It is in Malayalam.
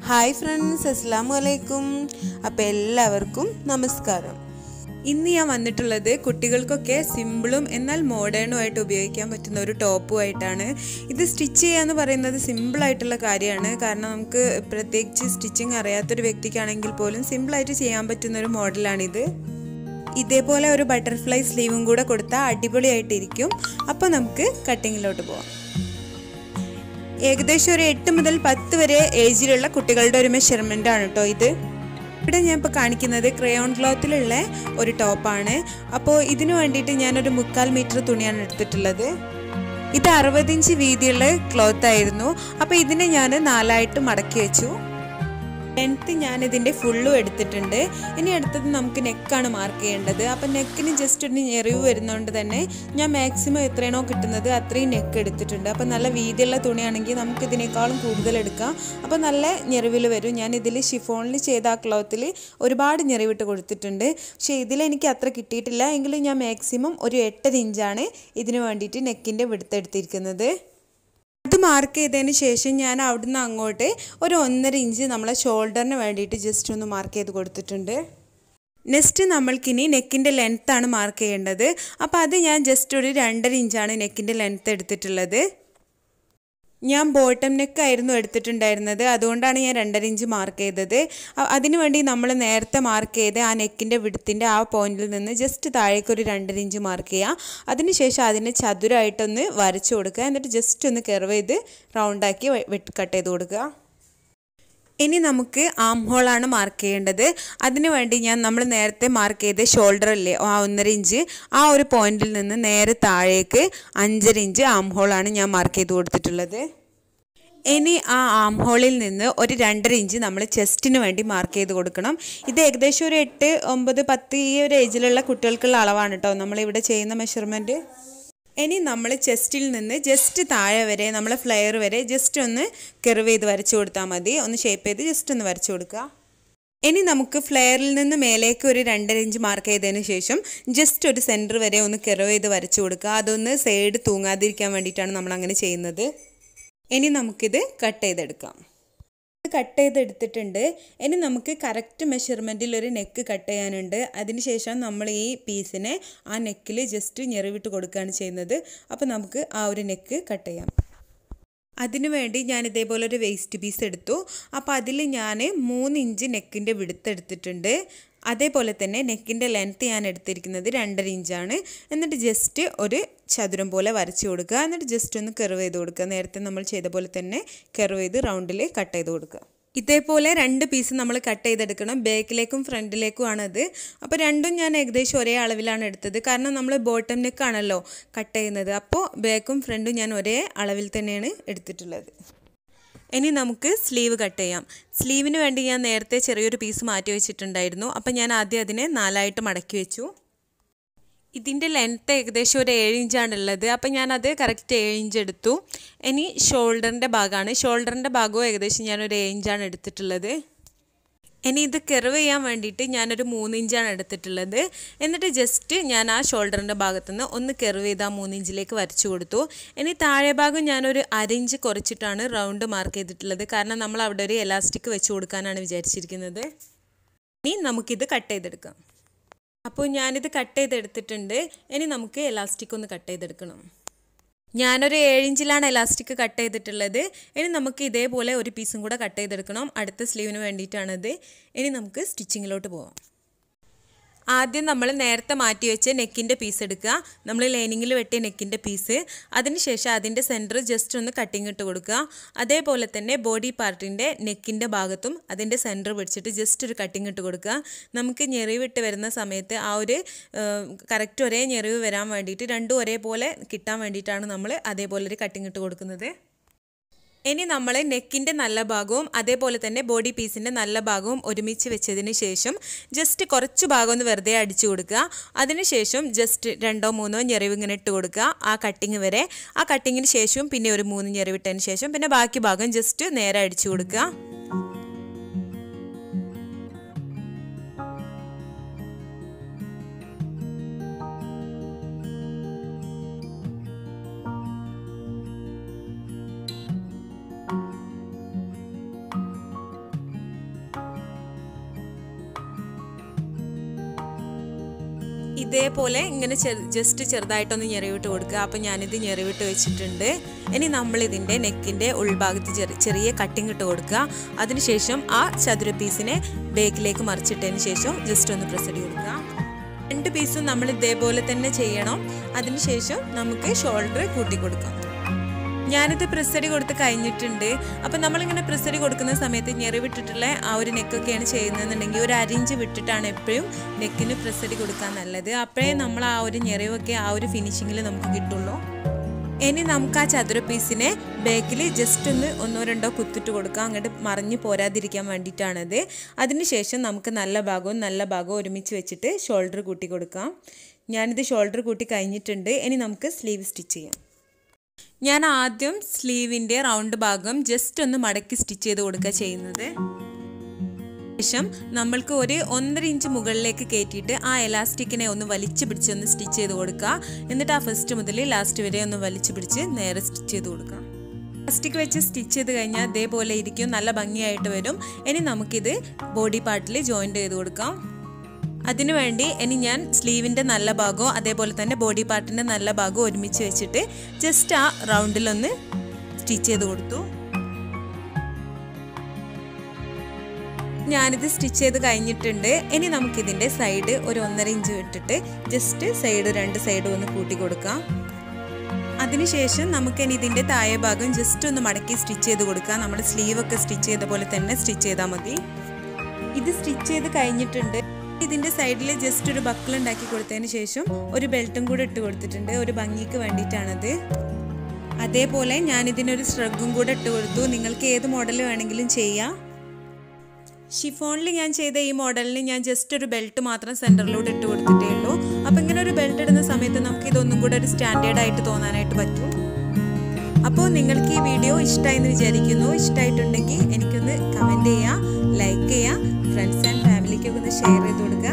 ഹായ് ഫ്രണ്ട്സ് അസ്സാം വലൈക്കും അപ്പോൾ എല്ലാവർക്കും നമസ്കാരം ഇന്ന് ഞാൻ വന്നിട്ടുള്ളത് കുട്ടികൾക്കൊക്കെ സിമ്പിളും എന്നാൽ മോഡേണും ആയിട്ട് ഉപയോഗിക്കാൻ പറ്റുന്ന ഒരു ടോപ്പുമായിട്ടാണ് ഇത് സ്റ്റിച്ച് ചെയ്യുക എന്ന് പറയുന്നത് സിമ്പിളായിട്ടുള്ള കാര്യമാണ് കാരണം നമുക്ക് പ്രത്യേകിച്ച് സ്റ്റിച്ചിങ് അറിയാത്തൊരു വ്യക്തിക്കാണെങ്കിൽ പോലും സിമ്പിളായിട്ട് ചെയ്യാൻ പറ്റുന്ന ഒരു മോഡലാണിത് ഇതേപോലെ ഒരു ബട്ടർഫ്ലൈ സ്ലീവും കൂടെ കൊടുത്താൽ അടിപൊളിയായിട്ടിരിക്കും അപ്പോൾ നമുക്ക് കട്ടിങ്ങിലോട്ട് പോവാം ഏകദേശം ഒരു എട്ട് മുതൽ പത്ത് വരെ ഏജിലുള്ള കുട്ടികളുടെ ഒരു മെഷർമെൻ്റ് ആണ് കേട്ടോ ഇത് ഇവിടെ ഞാൻ ഇപ്പോൾ കാണിക്കുന്നത് ക്രയോൺ ക്ലോത്തിലുള്ള ഒരു ടോപ്പാണ് അപ്പോൾ ഇതിനു വേണ്ടിയിട്ട് ഞാനൊരു മുക്കാൽ മീറ്റർ തുണിയാണ് എടുത്തിട്ടുള്ളത് ഇത് അറുപത് ഇഞ്ച് വീതിയുള്ള ക്ലോത്ത് ആയിരുന്നു അപ്പോൾ ഇതിനെ ഞാൻ നാലായിട്ട് മടക്കി വെച്ചു ലെങ്ത്ത് ഞാൻ ഇതിൻ്റെ ഫുള്ളും എടുത്തിട്ടുണ്ട് ഇനി അടുത്തത് നമുക്ക് നെക്കാണ് മാർക്ക് ചെയ്യേണ്ടത് അപ്പം നെക്കിന് ജസ്റ്റ് ഒരു ഞെറിവ് വരുന്നതുകൊണ്ട് തന്നെ ഞാൻ മാക്സിമം എത്രയാണോ കിട്ടുന്നത് അത്രയും നെക്ക് എടുത്തിട്ടുണ്ട് അപ്പം നല്ല വീതിയുള്ള തുണിയാണെങ്കിൽ നമുക്ക് ഇതിനേക്കാളും കൂടുതൽ എടുക്കാം അപ്പോൾ നല്ല ഞെറിവിൽ വരും ഞാൻ ഇതിൽ ഷിഫോണിൽ ചെയ്ത ആ ക്ലോത്തിൽ ഒരുപാട് ഞെറിവിട്ട് കൊടുത്തിട്ടുണ്ട് പക്ഷേ ഇതിൽ എനിക്ക് അത്ര കിട്ടിയിട്ടില്ല എങ്കിലും ഞാൻ മാക്സിമം ഒരു എട്ടര ഇഞ്ചാണ് ഇതിന് വേണ്ടിയിട്ട് നെക്കിൻ്റെ വിടുത്തെടുത്തിരിക്കുന്നത് അത് മാർക്ക് ചെയ്തതിന് ശേഷം ഞാൻ അവിടുന്ന് അങ്ങോട്ട് ഒരു ഒന്നര ഇഞ്ച് നമ്മളെ ഷോൾഡറിന് വേണ്ടിയിട്ട് ജസ്റ്റ് ഒന്ന് മാർക്ക് ചെയ്ത് കൊടുത്തിട്ടുണ്ട് നെക്സ്റ്റ് നമ്മൾക്കിനി നെക്കിൻ്റെ ലെങ്ത്താണ് മാർക്ക് ചെയ്യേണ്ടത് അപ്പോൾ അത് ഞാൻ ജസ്റ്റ് ഒരു രണ്ടര ഇഞ്ചാണ് നെക്കിൻ്റെ ലെങ്ത്ത് എടുത്തിട്ടുള്ളത് ഞാൻ ബോട്ടം നെക്ക് ആയിരുന്നു എടുത്തിട്ടുണ്ടായിരുന്നത് അതുകൊണ്ടാണ് ഞാൻ രണ്ടര ഇഞ്ച് മാർക്ക് ചെയ്തത് അതിനുവേണ്ടി നമ്മൾ നേരത്തെ മാർക്ക് ചെയ്ത് ആ നെക്കിൻ്റെ വിടുത്തിൻ്റെ ആ പോയിന്റിൽ നിന്ന് ജസ്റ്റ് താഴേക്ക് ഒരു രണ്ടര ഇഞ്ച് മാർക്ക് ചെയ്യുക അതിനുശേഷം അതിനെ ചതുരമായിട്ടൊന്ന് വരച്ചു കൊടുക്കുക എന്നിട്ട് ജസ്റ്റ് ഒന്ന് കെർവ് ചെയ്ത് റൗണ്ടാക്കി വെട്ട് കട്ട് ചെയ്ത് കൊടുക്കുക ഇനി നമുക്ക് ആം ഹോളാണ് മാർക്ക് ചെയ്യേണ്ടത് അതിനു വേണ്ടി ഞാൻ നമ്മൾ നേരത്തെ മാർക്ക് ചെയ്ത ഷോൾഡർ അല്ലേ ആ ഒന്നര ഇഞ്ച് ആ ഒരു പോയിന്റിൽ നിന്ന് നേരെ താഴേക്ക് അഞ്ചര ഇഞ്ച് ആം ഹോളാണ് ഞാൻ മാർക്ക് ചെയ്ത് കൊടുത്തിട്ടുള്ളത് ഇനി ആ ആം ഹോളിൽ നിന്ന് ഒരു രണ്ടര ഇഞ്ച് നമ്മൾ ചെസ്റ്റിന് വേണ്ടി മാർക്ക് ചെയ്ത് കൊടുക്കണം ഇത് ഏകദേശം ഒരു എട്ട് ഒമ്പത് പത്ത് ഈ ഒരു ഏജിലുള്ള കുട്ടികൾക്കുള്ള അളവാണ് കേട്ടോ നമ്മളിവിടെ ചെയ്യുന്ന മെഷർമെൻറ്റ് ഇനി നമ്മൾ ചെസ്റ്റിൽ നിന്ന് ജസ്റ്റ് താഴെ വരെ നമ്മൾ ഫ്ലെയർ വരെ ജസ്റ്റ് ഒന്ന് കെർവ് ചെയ്ത് വരച്ചു കൊടുത്താൽ മതി ഒന്ന് ഷേപ്പ് ചെയ്ത് ജസ്റ്റ് ഒന്ന് വരച്ചു കൊടുക്കുക ഇനി നമുക്ക് ഫ്ലെയറിൽ നിന്ന് മേലേക്ക് ഒരു രണ്ടര ഇഞ്ച് മാർക്ക് ചെയ്തതിന് ശേഷം ജസ്റ്റ് ഒരു സെൻറ്റർ വരെ ഒന്ന് കെർവ് ചെയ്ത് വരച്ചു കൊടുക്കുക അതൊന്ന് സൈഡ് തൂങ്ങാതിരിക്കാൻ വേണ്ടിയിട്ടാണ് നമ്മൾ അങ്ങനെ ചെയ്യുന്നത് ഇനി നമുക്കിത് കട്ട് ചെയ്തെടുക്കാം കട്ട് ചെയ്തെടുത്തിട്ടുണ്ട് ഇനി നമുക്ക് കറക്റ്റ് മെഷർമെൻറ്റിൽ ഒരു നെക്ക് കട്ട് ചെയ്യാനുണ്ട് അതിനുശേഷം നമ്മൾ ഈ പീസിനെ ആ നെക്കിൽ ജസ്റ്റ് ഞെറിവിട്ട് കൊടുക്കുകയാണ് ചെയ്യുന്നത് അപ്പോൾ നമുക്ക് ആ ഒരു നെക്ക് കട്ട് ചെയ്യാം അതിനുവേണ്ടി ഞാൻ ഇതേപോലെ ഒരു വേസ്റ്റ് പീസ് എടുത്തു അപ്പോൾ അതിൽ ഞാൻ മൂന്ന് ഇഞ്ച് നെക്കിൻ്റെ വിടുത്തെടുത്തിട്ടുണ്ട് അതേപോലെ തന്നെ നെക്കിൻ്റെ ലെങ്ത്ത് ഞാൻ എടുത്തിരിക്കുന്നത് രണ്ടര ഇഞ്ചാണ് എന്നിട്ട് ജസ്റ്റ് ഒരു ചതുരം പോലെ വരച്ചു കൊടുക്കുക എന്നിട്ട് ജസ്റ്റ് ഒന്ന് കെർവ് ചെയ്ത് കൊടുക്കുക നേരത്തെ നമ്മൾ ചെയ്ത പോലെ തന്നെ കെർവ് ചെയ്ത് റൗണ്ടിൽ കട്ട് ചെയ്ത് കൊടുക്കുക ഇതേപോലെ രണ്ട് പീസ് നമ്മൾ കട്ട് ചെയ്തെടുക്കണം ബാക്കിലേക്കും ഫ്രണ്ടിലേക്കും ആണത് അപ്പോൾ രണ്ടും ഞാൻ ഏകദേശം ഒരേ അളവിലാണ് എടുത്തത് കാരണം നമ്മൾ ബോട്ടം നെക്കാണല്ലോ കട്ട് ചെയ്യുന്നത് അപ്പോൾ ബാക്കും ഫ്രണ്ടും ഞാൻ ഒരേ അളവിൽ തന്നെയാണ് എടുത്തിട്ടുള്ളത് ഇനി നമുക്ക് സ്ലീവ് കട്ട് ചെയ്യാം സ്ലീവിന് വേണ്ടി ഞാൻ നേരത്തെ ചെറിയൊരു പീസ് മാറ്റി വെച്ചിട്ടുണ്ടായിരുന്നു അപ്പം ഞാൻ ആദ്യം അതിനെ നാലായിട്ട് മടക്കി വെച്ചു ഇതിൻ്റെ ലെങ്ത്ത് ഏകദേശം ഒരു ഏഴ് ഇഞ്ചാണ് ഉള്ളത് അപ്പം ഞാനത് കറക്റ്റ് ഏഴ് ഇഞ്ച് എടുത്തു ഇനി ഷോൾഡറിൻ്റെ ഭാഗമാണ് ഷോൾഡറിൻ്റെ ഭാഗവും ഏകദേശം ഞാനൊരു ഏഴ് ഇഞ്ചാണ് എടുത്തിട്ടുള്ളത് ഇനി ഇത് കെർവ് ചെയ്യാൻ വേണ്ടിയിട്ട് ഞാനൊരു മൂന്ന് ഇഞ്ചാണ് എടുത്തിട്ടുള്ളത് എന്നിട്ട് ജസ്റ്റ് ഞാൻ ആ ഷോൾഡറിൻ്റെ ഭാഗത്തുനിന്ന് ഒന്ന് കെർവ് ചെയ്ത് ആ മൂന്ന് ഇഞ്ചിലേക്ക് വരച്ചു കൊടുത്തു ഇനി താഴെ ഭാഗം ഞാനൊരു അര ഇഞ്ച് കുറച്ചിട്ടാണ് റൗണ്ട് മാർക്ക് ചെയ്തിട്ടുള്ളത് കാരണം നമ്മൾ അവിടെ ഒരു എലാസ്റ്റിക് വെച്ച് കൊടുക്കാനാണ് വിചാരിച്ചിരിക്കുന്നത് ഇനി നമുക്കിത് കട്ട് ചെയ്തെടുക്കാം അപ്പോൾ ഞാനിത് കട്ട് ചെയ്തെടുത്തിട്ടുണ്ട് ഇനി നമുക്ക് എലാസ്റ്റിക് ഒന്ന് കട്ട് ചെയ്തെടുക്കണം ഞാനൊരു ഏഴിഞ്ചിലാണ് എലാസ്റ്റിക് കട്ട് ചെയ്തിട്ടുള്ളത് ഇനി നമുക്ക് ഇതേപോലെ ഒരു പീസും കൂടെ കട്ട് ചെയ്തെടുക്കണം അടുത്ത സ്ലീവിന് വേണ്ടിയിട്ടാണത് ഇനി നമുക്ക് സ്റ്റിച്ചിങ്ങിലോട്ട് പോവാം ആദ്യം നമ്മൾ നേരത്തെ മാറ്റി വെച്ച് നെക്കിൻ്റെ പീസ് എടുക്കുക നമ്മൾ ലൈനിങ്ങിൽ വെട്ടിയ നെക്കിൻ്റെ പീസ് അതിനുശേഷം അതിൻ്റെ സെൻറ്റർ ജസ്റ്റ് ഒന്ന് കട്ടിങ് ഇട്ട് കൊടുക്കുക അതേപോലെ തന്നെ ബോഡി പാർട്ടിൻ്റെ നെക്കിൻ്റെ ഭാഗത്തും അതിൻ്റെ സെൻറ്റർ പിടിച്ചിട്ട് ജസ്റ്റ് ഒരു കട്ടിങ് ഇട്ട് കൊടുക്കുക നമുക്ക് ഞെറിവിട്ട് വരുന്ന സമയത്ത് ആ ഒരു കറക്റ്റ് ഒരേ ഞെറിവ് വരാൻ വേണ്ടിയിട്ട് രണ്ടും ഒരേപോലെ കിട്ടാൻ വേണ്ടിയിട്ടാണ് നമ്മൾ അതേപോലെ ഒരു കട്ടിങ് ഇട്ട് കൊടുക്കുന്നത് ഇനി നമ്മൾ നെക്കിൻ്റെ നല്ല ഭാഗവും അതേപോലെ തന്നെ ബോഡി പീസിൻ്റെ നല്ല ഭാഗവും ഒരുമിച്ച് വെച്ചതിന് ശേഷം ജസ്റ്റ് കുറച്ച് ഭാഗം ഒന്ന് വെറുതെ അടിച്ചു കൊടുക്കുക അതിനുശേഷം ജസ്റ്റ് രണ്ടോ മൂന്നോ ഞെറിവ് ഇങ്ങനെ ഇട്ട് കൊടുക്കുക ആ കട്ടിങ് വരെ ആ കട്ടിങ്ങിന് ശേഷവും പിന്നെ ഒരു മൂന്ന് ഞെറിവിട്ടതിന് ശേഷം പിന്നെ ബാക്കി ഭാഗം ജസ്റ്റ് നേരെ അടിച്ചു കൊടുക്കുക ഇതേപോലെ ഇങ്ങനെ ജസ്റ്റ് ചെറുതായിട്ടൊന്ന് ഞെറിവിട്ട് കൊടുക്കുക അപ്പോൾ ഞാനിത് ഞെറിവിട്ട് വെച്ചിട്ടുണ്ട് ഇനി നമ്മൾ ഇതിൻ്റെ നെക്കിൻ്റെ ഉൾഭാഗത്ത് ചെറിയ ചെറിയ കട്ടിങ് ഇട്ട് കൊടുക്കുക അതിനുശേഷം ആ ചതുര പീസിനെ ബേക്കിലേക്ക് മറിച്ചിട്ടതിന് ശേഷം ജസ്റ്റ് ഒന്ന് പ്രസ് ചെയ്ത് കൊടുക്കുക രണ്ട് പീസും നമ്മൾ ഇതേപോലെ തന്നെ ചെയ്യണം അതിനുശേഷം നമുക്ക് ഷോൾഡർ കൂട്ടി കൊടുക്കാം ഞാനിത് പ്രസരി കൊടുത്ത് കഴിഞ്ഞിട്ടുണ്ട് അപ്പം നമ്മളിങ്ങനെ പ്രസരി കൊടുക്കുന്ന സമയത്ത് ഞെറിവിട്ടിട്ടുള്ള ആ ഒരു നെക്കൊക്കെയാണ് ചെയ്യുന്നതെന്നുണ്ടെങ്കിൽ ഒരു അരിഞ്ച് വിട്ടിട്ടാണ് എപ്പോഴും നെക്കിന് പ്രസരി കൊടുക്കാൻ നല്ലത് അപ്പോഴേ നമ്മൾ ആ ഒരു ഞെറിവൊക്കെ ആ ഒരു ഫിനിഷിങ്ങിൽ നമുക്ക് കിട്ടുള്ളൂ ഇനി നമുക്ക് ആ ചതുര പീസിനെ ബാക്കിൽ ജസ്റ്റ് ഒന്ന് ഒന്നോ രണ്ടോ കുത്തിട്ട് കൊടുക്കാം അങ്ങോട്ട് മറിഞ്ഞ് പോരാതിരിക്കാൻ വേണ്ടിയിട്ടാണത് അതിനുശേഷം നമുക്ക് നല്ല ഭാഗവും നല്ല ഭാഗവും ഒരുമിച്ച് വെച്ചിട്ട് ഷോൾഡർ കൂട്ടി കൊടുക്കാം ഞാനിത് ഷോൾഡർ കൂട്ടി കഴിഞ്ഞിട്ടുണ്ട് ഇനി നമുക്ക് സ്ലീവ് സ്റ്റിച്ച് ചെയ്യാം ഞാൻ ആദ്യം സ്ലീവിൻ്റെ റൗണ്ട് ഭാഗം ജസ്റ്റ് ഒന്ന് മടക്കി സ്റ്റിച്ച് ചെയ്ത് കൊടുക്കുക ചെയ്യുന്നത് ശേഷം നമ്മൾക്ക് ഒരു ഒന്നര ഇഞ്ച് മുകളിലേക്ക് കയറ്റിയിട്ട് ആ എലാസ്റ്റിക്കിനെ ഒന്ന് വലിച്ചു പിടിച്ച് ഒന്ന് സ്റ്റിച്ച് ചെയ്ത് കൊടുക്കുക എന്നിട്ട് ആ ഫസ്റ്റ് മുതൽ ലാസ്റ്റ് വരെ ഒന്ന് വലിച്ചു പിടിച്ച് നേരെ സ്റ്റിച്ച് ചെയ്ത് കൊടുക്കുക പ്ലാസ്റ്റിക് വെച്ച് സ്റ്റിച്ച് ചെയ്ത് കഴിഞ്ഞാൽ അതേപോലെ ഇരിക്കും നല്ല ഭംഗിയായിട്ട് വരും ഇനി നമുക്കിത് ബോഡി പാർട്ടിൽ ജോയിൻ്റ് ചെയ്ത് കൊടുക്കാം അതിനുവേണ്ടി ഇനി ഞാൻ സ്ലീവിൻ്റെ നല്ല ഭാഗവും അതേപോലെ തന്നെ ബോഡി പാർട്ടിൻ്റെ നല്ല ഭാഗവും ഒരുമിച്ച് വെച്ചിട്ട് ജസ്റ്റ് ആ റൗണ്ടിലൊന്ന് സ്റ്റിച്ച് ചെയ്ത് കൊടുത്തു ഞാനിത് സ്റ്റിച്ച് ചെയ്ത് കഴിഞ്ഞിട്ടുണ്ട് ഇനി നമുക്കിതിൻ്റെ സൈഡ് ഒരു ഒന്നര ഇഞ്ച് വിട്ടിട്ട് ജസ്റ്റ് സൈഡ് രണ്ട് സൈഡും ഒന്ന് കൂട്ടി കൊടുക്കാം അതിനുശേഷം നമുക്ക് ഇനി ഇതിൻ്റെ താഴെ ഭാഗം ജസ്റ്റ് ഒന്ന് മടക്കി സ്റ്റിച്ച് ചെയ്ത് കൊടുക്കാം നമ്മൾ സ്ലീവൊക്കെ സ്റ്റിച്ച് ചെയ്ത പോലെ തന്നെ സ്റ്റിച്ച് ചെയ്താൽ മതി ഇത് സ്റ്റിച്ച് ചെയ്ത് കഴിഞ്ഞിട്ടുണ്ട് ഇതിൻ്റെ സൈഡിൽ ജസ്റ്റ് ഒരു ബക്കിൾ ഉണ്ടാക്കി കൊടുത്തതിന് ശേഷം ഒരു ബെൽറ്റും കൂടെ ഇട്ട് കൊടുത്തിട്ടുണ്ട് ഒരു ഭംഗിക്ക് വേണ്ടിയിട്ടാണത് അതേപോലെ ഞാൻ ഇതിനൊരു സ്ട്രഗും കൂടെ ഇട്ട് കൊടുത്തു നിങ്ങൾക്ക് ഏത് മോഡൽ വേണമെങ്കിലും ചെയ്യാം ഷിഫോണിൽ ഞാൻ ചെയ്ത ഈ മോഡലിന് ഞാൻ ജസ്റ്റ് ഒരു ബെൽറ്റ് മാത്രം സെൻറ്ററിലൂടെ ഇട്ട് കൊടുത്തിട്ടേ ഉള്ളൂ അപ്പോൾ ഇങ്ങനെ ഒരു ബെൽറ്റ് ഇടുന്ന സമയത്ത് നമുക്ക് ഇതൊന്നും കൂടെ ഒരു സ്റ്റാൻഡേർഡ് ആയിട്ട് തോന്നാനായിട്ട് പറ്റും അപ്പോൾ നിങ്ങൾക്ക് ഈ വീഡിയോ ഇഷ്ടമായി എന്ന് വിചാരിക്കുന്നു ഇഷ്ടമായിട്ടുണ്ടെങ്കിൽ എനിക്കൊന്ന് കമൻറ്റ് ചെയ്യുക ലൈക്ക് ചെയ്യുക ഫ്രണ്ട്സ് ആൻഡ് ഫാമിലിക്കൊക്കെ ഒന്ന് ഷെയർ ചെയ്ത് കൊടുക്കുക